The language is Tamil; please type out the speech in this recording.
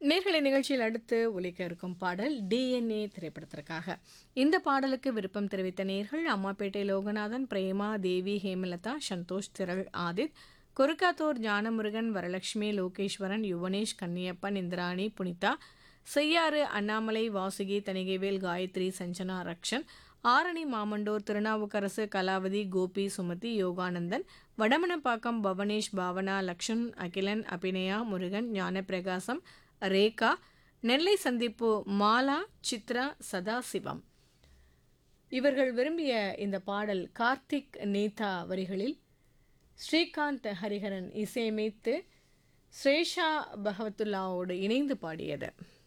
நேர்களை நிகழ்ச்சியில் அடுத்து ஒலிக்க இருக்கும் பாடல் டிஎன்ஏ திரைப்படத்திற்காக இந்த பாடலுக்கு விருப்பம் தெரிவித்த நேர்கள் அம்மாப்பேட்டை லோகநாதன் பிரேமா தேவி ஹேமலதா சந்தோஷ் திரள் ஆதித் கொருக்காத்தூர் ஞானமுருகன் வரலட்சுமி லோகேஸ்வரன் யுவனேஷ் கன்னியப்பன் இந்திராணி புனிதா செய்யாறு அண்ணாமலை வாசுகி தணிகைவேல் காயத்ரி சஞ்சனா ரக்ஷன் ஆரணி மாமண்டோர் திருநாவுக்கரசு கலாவதி கோபி சுமதி யோகானந்தன் வடமனப்பாக்கம் பவனேஷ் பாவனா லக்ஷன் அகிலன் அபிநயா முருகன் ஞானப்பிரகாசம் ரேகா நெல்லை சந்திப்பு மாலா சித்ரா சதாசிவம் இவர்கள் விரும்பிய இந்த பாடல் கார்த்திக் நேதா வரிகளில் ஸ்ரீகாந்த் ஹரிஹரன் இசையமைத்து ஸ்ரேஷா பகவத்துல்லாவோடு இணைந்து பாடியது